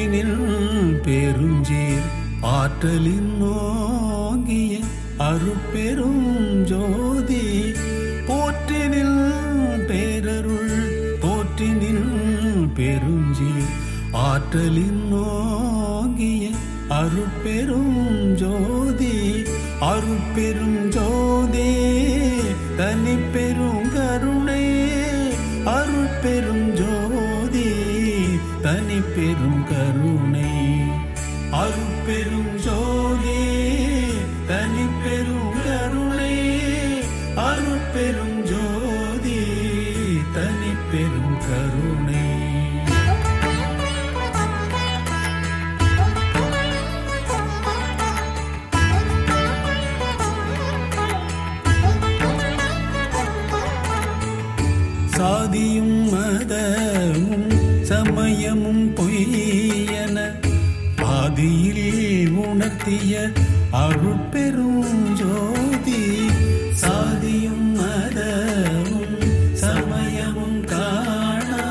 போற்றினில் பெருஞ்சீர் ஆற்றலின் நோங்கிய அருட்பெரும் ஜோதி போற்றினில் பேரருள் போற்றினில் பெருஞ்சீர் ஆற்றலின் நோங்கிய அருட்பெரும் ஜோதி அருட்பெரும் ஜோதி தனி பெரும் கருணை அருட்பெரும் ஜோதி தனி பெரும் கருணை அருட்பெரும் ஜோதி தனி பெரும் கருணை அருட்பெரும் ஜோதி தனி பெரும் கருணை சாதியும் மதமும் சமயமும் பொய்யன ஆதியில் உணர்த்திய அருட்பெரும் ஜோதி சாதியும் மதமும் சமயமும் காணா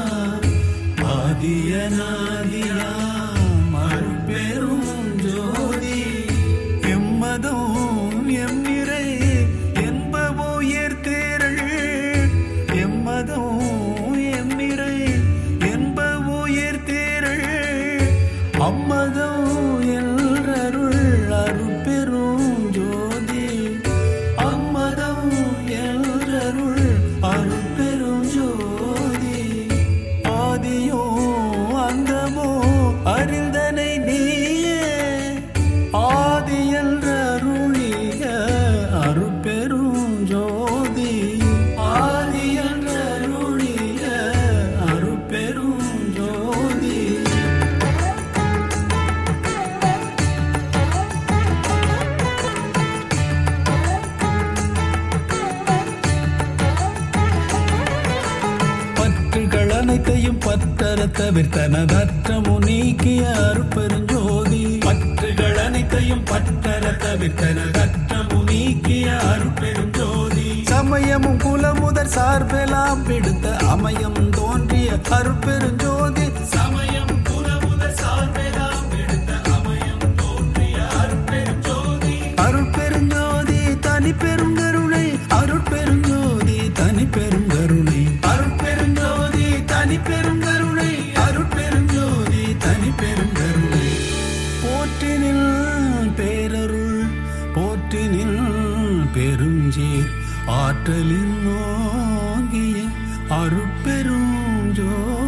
ஆதியநாதியாம் அருட்பெரும் ஜோதி எம்மதம் எம் நிறை என்பவோ ஏற்தேரள் எம்மதம் எம் நிறை என்பவோ ஏற்தேரள் அம்மதம் எல்ரருள் அருட்பெரும் ஜோதி அம்மதம் எல்ரருள் அருட்பெரும் ஜோதி ஆதியோ அந்தமோ அறிந்தனை நீயே ஆதி என்ற அருளிய அருட்பெரும் ஜோதி ஆதி என்ற அருளிய அருட்பெரும் ஜோதி பற்றுகள் அனைத்தையும் பத்தர தவிர்த்தனதற்றமு நீக்கிய அருட்பெருஞ்சோதி பற்றுகள் அனைத்தையும் பத்தர தவிர்த்தனதற்றமு நீக்கிய அருட்பெருஞ்சோதி சமயமும் குலமுதற் சார்பெல்லாம் பிடித்த அமயம் தோன்றிய அருட்பெருஞ்சோதி சமயம் குலமுதற் சார்பெல்லாம் பிடித்த அமயம் தோன்றிய அருட்பெருஞ்சோதி அருட்பெருஞ்சோதி தனி பெருங்கருணை அருட்பெருஞ்சோதி தனி பெருங்கருணை அருட்பெருஞ்சோதி தனி பெருங்கருணை அருட்பெருஞ்சோதி தனி பெருங்கருணை போற்றினில் பேரருள் போற்றினில் பெருஞ்சீர் ஆற்றலின் நோங்கிய அருட்பெரும் ஜோ